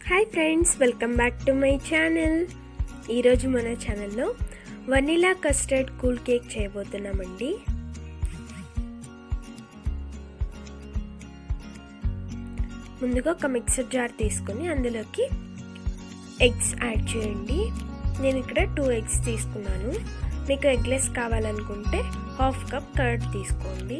hi friends welcome back to my channel ఈరోజు మన ఛానల్లో వనీలా కస్టర్డ్ కూల్ కేక్ చేయబోతున్నామండి ముందుగా ఒక మిక్సర్ జార్ తీసుకొని అందులోకి ఎగ్స్ యాడ్ చేయండి నేను ఇక్కడ టూ ఎగ్స్ తీసుకున్నాను మీకు ఎగ్లెస్ కావాలనుకుంటే హాఫ్ కప్ కర్డ్ తీసుకోండి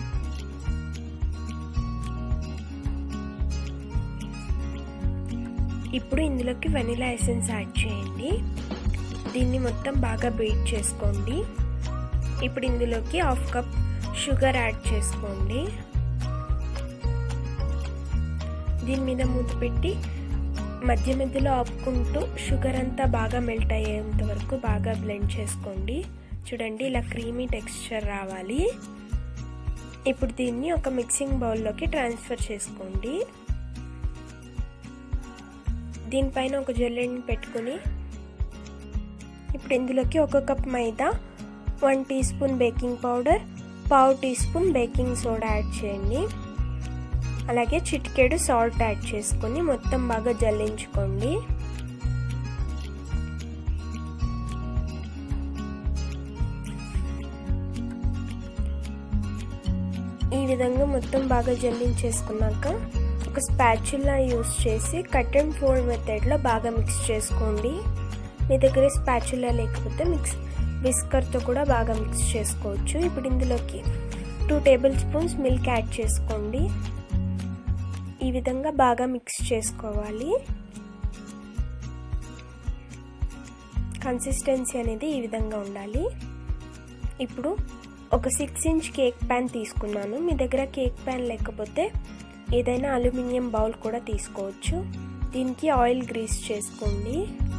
ఇప్పుడు ఇందులోకి వెనిలా ఎసెన్స్ యాడ్ చేయండి దీన్ని మొత్తం బాగా బీట్ చేసుకోండి ఇప్పుడు ఇందులోకి హాఫ్ కప్ షుగర్ యాడ్ చేసుకోండి దీని మీద మూత పెట్టి మధ్య మధ్యలో ఆపుకుంటూ షుగర్ అంతా బాగా మెల్ట్ అయ్యేంత వరకు బాగా బ్లెండ్ చేసుకోండి చూడండి ఇలా క్రీమీ టెక్స్చర్ రావాలి ఇప్పుడు దీన్ని ఒక మిక్సింగ్ బౌల్లోకి ట్రాన్స్ఫర్ చేసుకోండి దీనిపైన ఒక జల్లెడ్ని పెట్టుకుని ఇప్పుడు ఇందులోకి ఒక cup maida one teaspoon baking powder పావు teaspoon baking soda add చేయండి అలాగే చిటికెడు సాల్ట్ యాడ్ చేసుకొని మొత్తం బాగా జల్లించుకోండి ఈ విధంగా మొత్తం బాగా జల్లించేసుకున్నాక ఒక స్పాచులా యూస్ చేసి కట్ అండ్ ఫోల్డ్ మెథడ్లో బాగా మిక్స్ చేసుకోండి మీ దగ్గర స్పాచులా లేకపోతే మిక్స్ విస్కర్తో కూడా బాగా మిక్స్ చేసుకోవచ్చు ఇప్పుడు ఇందులోకి two tablespoons milk add చేసుకోండి ఈ విధంగా బాగా మిక్స్ చేసుకోవాలి కన్సిస్టెన్సీ అనేది ఈ విధంగా ఉండాలి ఇప్పుడు ఒక సిక్స్ ఇంచ్ కేక్ ప్యాన్ తీసుకున్నాను మీ దగ్గర కేక్ ప్యాన్ లేకపోతే ఏదైనా అల్యూమినియం బౌల్ కూడా తీసుకోవచ్చు దీనికి ఆయిల్ గ్రీస్ చేసుకోండి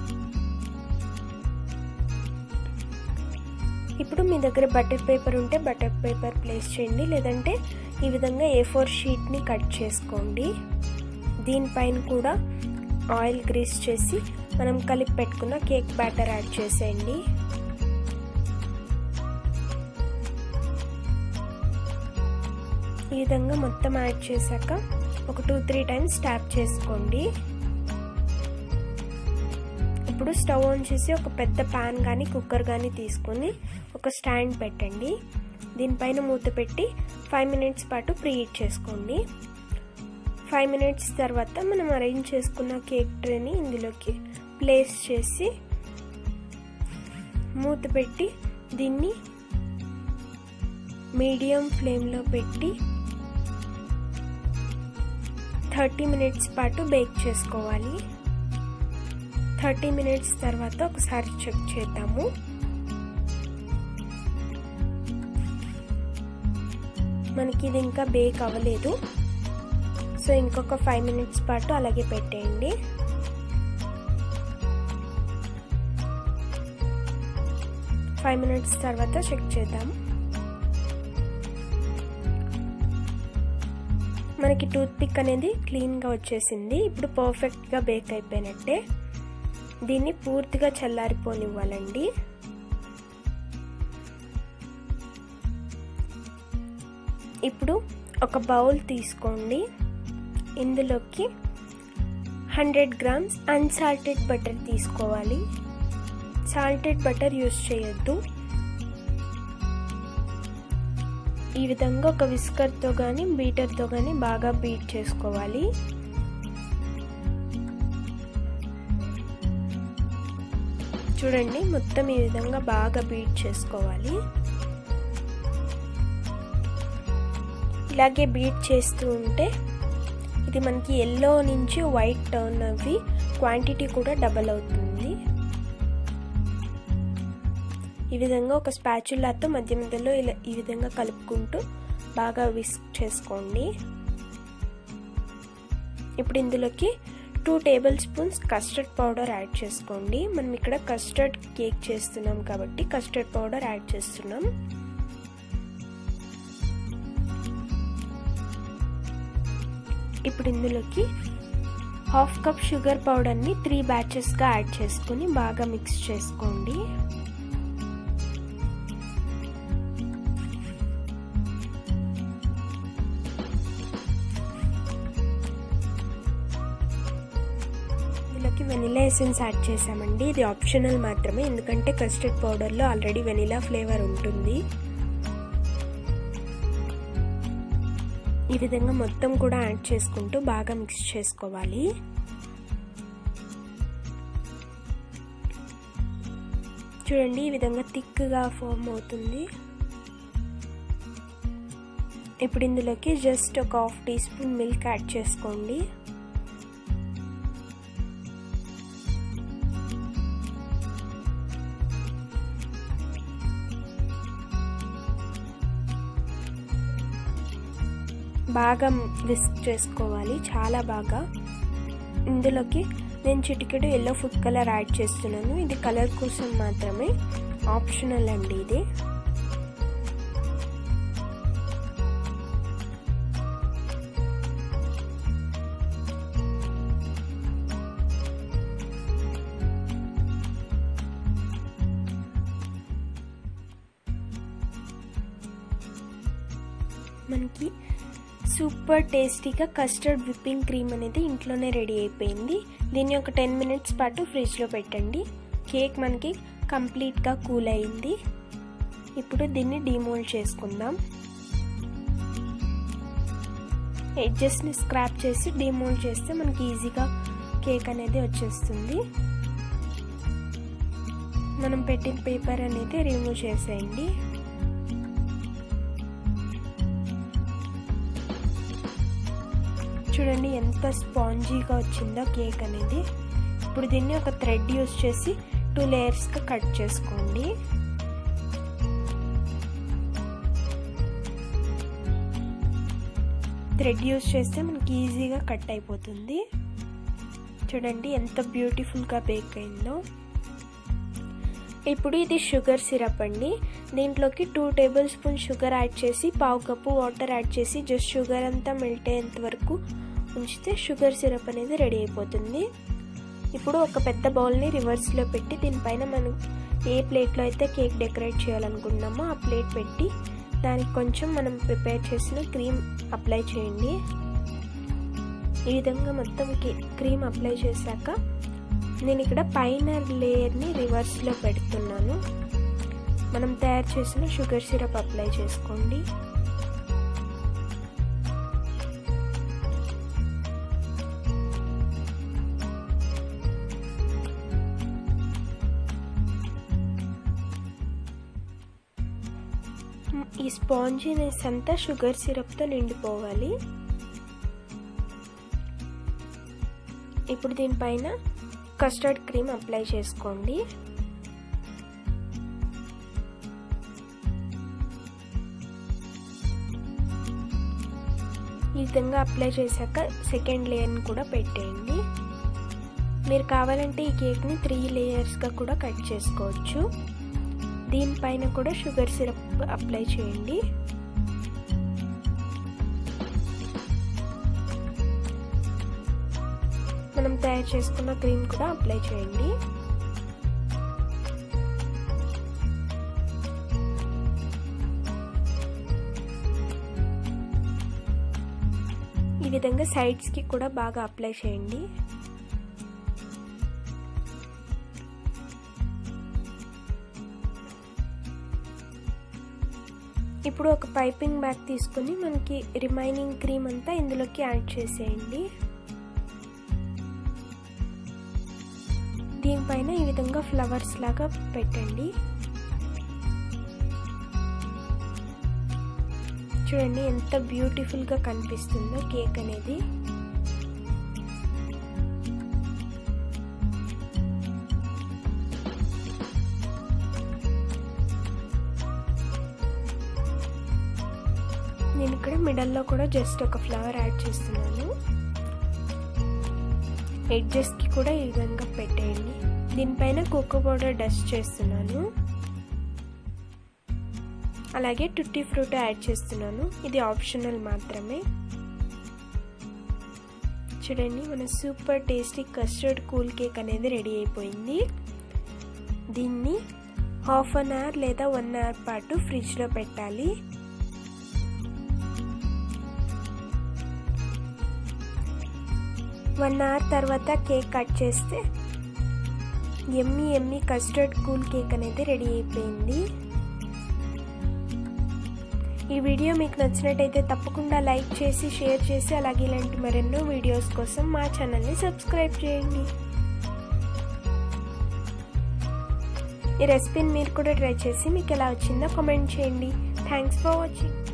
ఇప్పుడు మీ దగ్గర బటర్ పేపర్ ఉంటే బటర్ పేపర్ ప్లేస్ చేయండి లేదంటే ఈ విధంగా ఏ ఫోర్ షీట్ని కట్ చేసుకోండి దీనిపైన కూడా ఆయిల్ గ్రీస్ చేసి మనం కలిపి పెట్టుకున్న కేక్ బ్యాటర్ యాడ్ చేసేయండి ఈ విధంగా మొత్తం యాడ్ చేశాక ఒక టూ త్రీ టైమ్స్ ట్యాప్ చేసుకోండి ఇప్పుడు స్టవ్ ఆన్ చేసి ఒక పెద్ద ప్యాన్ కానీ కుక్కర్ కానీ తీసుకొని ఒక స్టాండ్ పెట్టండి దీనిపైన మూత పెట్టి ఫైవ్ మినిట్స్ పాటు ప్రీహీట్ చేసుకోండి ఫైవ్ మినిట్స్ తర్వాత మనం అరేంజ్ చేసుకున్న కేక్ ట్రేని ఇందులోకి ప్లేస్ చేసి మూత పెట్టి దీన్ని మీడియం ఫ్లేమ్లో పెట్టి థర్టీ మినిట్స్ పాటు బేక్ చేసుకోవాలి థర్టీ మినిట్స్ తర్వాత ఒకసారి చెక్ చేద్దాము మనకి ఇది ఇంకా బేక్ అవ్వలేదు సో ఇంకొక ఫైవ్ మినిట్స్ పాటు అలాగే పెట్టేయండి ఫైవ్ మినిట్స్ తర్వాత చెక్ చేద్దాం మనకి టూత్ పిక్ అనేది క్లీన్గా వచ్చేసింది ఇప్పుడు పర్ఫెక్ట్గా బేక్ అయిపోయినట్టే దీన్ని పూర్తిగా చల్లారిపోనివ్వాలండి ఇప్పుడు ఒక బౌల్ తీసుకోండి ఇందులోకి హండ్రెడ్ గ్రామ్స్ అన్సాల్టెడ్ బటర్ తీసుకోవాలి సాల్టెడ్ బటర్ యూస్ చేయొద్దు ఈ విధంగా ఒక విస్కర్తో కానీ బీటర్తో కానీ బాగా బీట్ చేసుకోవాలి చూడండి మొత్తం ఈ విధంగా బాగా బీట్ చేసుకోవాలి ఇలాగే బీట్ చేస్తూ ఉంటే ఇది మనకి ఎల్లో నుంచి వైట్ టర్న్ అవి క్వాంటిటీ కూడా డబల్ అవుతుంది ఈ విధంగా ఒక స్పాచులాతో మధ్య మధ్యలో ఇలా ఈ విధంగా కలుపుకుంటూ బాగా విస్క్ చేసుకోండి ఇప్పుడు ఇందులోకి two tablespoons custard powder add చేసుకోండి మనం ఇక్కడ కస్టర్డ్ కేక్ చేస్తున్నాం కాబట్టి కస్టర్డ్ పౌడర్ యాడ్ చేస్తున్నాం ఇప్పుడు ఇందులోకి హాఫ్ కప్ షుగర్ పౌడర్ని త్రీ బ్యాచెస్గా యాడ్ చేసుకొని బాగా మిక్స్ చేసుకోండి దీంట్లోకి వెనిలా ఎసెన్స్ యాడ్ చేసామండి ఇది ఆప్షనల్ మాత్రమే ఎందుకంటే కస్టర్డ్ పౌడర్లో ఆల్రెడీ వెనిలా ఫ్లేవర్ ఉంటుంది ఈ విధంగా మొత్తం కూడా యాడ్ చేసుకుంటూ బాగా మిక్స్ చేసుకోవాలి చూడండి ఈ విధంగా థిక్గా ఫామ్ అవుతుంది ఇప్పుడు ఇందులోకి జస్ట్ ఒక half teaspoon milk add చేసుకోండి బాగా విస్క్ చేసుకోవాలి చాలా బాగా ఇందులోకి నేను చిటికెడు ఎల్లో ఫుడ్ కలర్ యాడ్ చేస్తున్నాను ఇది కలర్ కోసం మాత్రమే ఆప్షనల్ అండి ఇది మనకి సూపర్ టేస్టీగా కస్టర్డ్ విప్పింగ్ క్రీమ్ అనేది ఇంట్లోనే రెడీ అయిపోయింది దీన్ని ఒక టెన్ మినిట్స్ పాటు ఫ్రిడ్జ్లో పెట్టండి కేక్ మనకి కంప్లీట్గా కూల్ అయింది ఇప్పుడు దీన్ని డిమోల్డ్ చేసుకుందాం ఎడ్జెస్ని స్క్రాప్ చేసి డిమోల్డ్ చేస్తే మనకి ఈజీగా కేక్ అనేది వచ్చేస్తుంది మనం పెట్టిన పేపర్ అనేది రిమూవ్ చేసేయండి చూడండి ఎంత స్పాంజీగా వచ్చిందో కేక్ అనేది ఇప్పుడు దీన్ని ఒక థ్రెడ్ యూస్ చేసి టూ లేయర్స్గా కట్ చేసుకోండి థ్రెడ్ యూస్ చేస్తే మనకి ఈజీగా కట్ అయిపోతుంది చూడండి ఎంత బ్యూటిఫుల్గా బేక్ అయిందో ఇప్పుడు ఇది షుగర్ సిరప్ అండి దీంట్లోకి two tablespoon sugar add చేసి పావు కప్పు వాటర్ యాడ్ చేసి జస్ట్ షుగర్ అంతా మెల్ట్ అయ్యేంత వరకు ఉంచితే షుగర్ సిరప్ అనేది రెడీ అయిపోతుంది ఇప్పుడు ఒక పెద్ద బౌల్ని రివర్స్లో పెట్టి దీనిపైన మనం ఏ ప్లేట్లో అయితే కేక్ డెకరేట్ చేయాలనుకుంటున్నామో ఆ ప్లేట్ పెట్టి దానికి కొంచెం మనం ప్రిపేర్ చేసిన క్రీమ్ అప్లై చేయండి ఈ విధంగా మొత్తం క్రీమ్ అప్లై చేశాక నేను ఇక్కడ పైన లేయర్ని రివర్స్లో పెడుతున్నాను మనం తయారు చేసిన షుగర్ సిరప్ అప్లై చేసుకోండి ఈ స్పాంజీనెస్ అంతా షుగర్ సిరప్తో నిండిపోవాలి ఇప్పుడు దీనిపైన కస్టర్డ్ క్రీమ్ అప్లై చేసుకోండి ఈ విధంగా అప్లై చేశాక సెకండ్ లేయర్ని కూడా పెట్టేయండి మీరు కావాలంటే ఈ కేక్ని త్రీ లేయర్స్గా కూడా కట్ చేసుకోవచ్చు దీనిపైన కూడా షుగర్ సిరప్ అప్లై చేయండి మనం తయారు చేసుకున్న క్రీమ్ కూడా అప్లై చేయండి ఈ విధంగా సైడ్స్కి కూడా బాగా అప్లై చేయండి ఇప్పుడు ఒక పైపింగ్ బ్యాగ్ తీసుకుని మనకి రిమైనింగ్ క్రీమ్ అంతా ఇందులోకి యాడ్ చేసేయండి దీనిపైన ఈ విధంగా ఫ్లవర్స్ లాగా పెట్టండి చూడండి ఎంత బ్యూటిఫుల్గా కనిపిస్తుందో కేక్ అనేది నేను ఇక్కడ మిడల్లో కూడా జస్ట్ ఒక ఫ్లవర్ యాడ్ చేస్తున్నాను ఎడ్జెస్కి కూడా ఈ విధంగా పెట్టేయండి దీనిపైన కోకో పౌడర్ డస్ట్ చేస్తున్నాను అలాగే టుట్టి ఫ్రూట్ యాడ్ చేస్తున్నాను ఇది ఆప్షనల్ మాత్రమే చూడండి మన super tasty custard cool cake అనేది రెడీ అయిపోయింది దీన్ని హాఫ్ అన్ అవర్ లేదా వన్ అవర్ పాటు ఫ్రిడ్జ్లో పెట్టాలి వన్ అవర్ తర్వాత కేక్ కట్ చేస్తే yummy yummy custard cool cake అనేది రెడీ అయిపోయింది ఈ వీడియో మీకు నచ్చినట్టయితే తప్పకుండా లైక్ చేసి షేర్ చేసి అలాగే ఇలాంటి మరెన్నో వీడియోస్ కోసం మా ఛానల్ని సబ్స్క్రైబ్ చేయండి ఈ రెసిపీని మీరు కూడా ట్రై చేసి మీకు ఎలా వచ్చిందో కామెంట్ చేయండి థ్యాంక్స్ ఫర్ వాచింగ్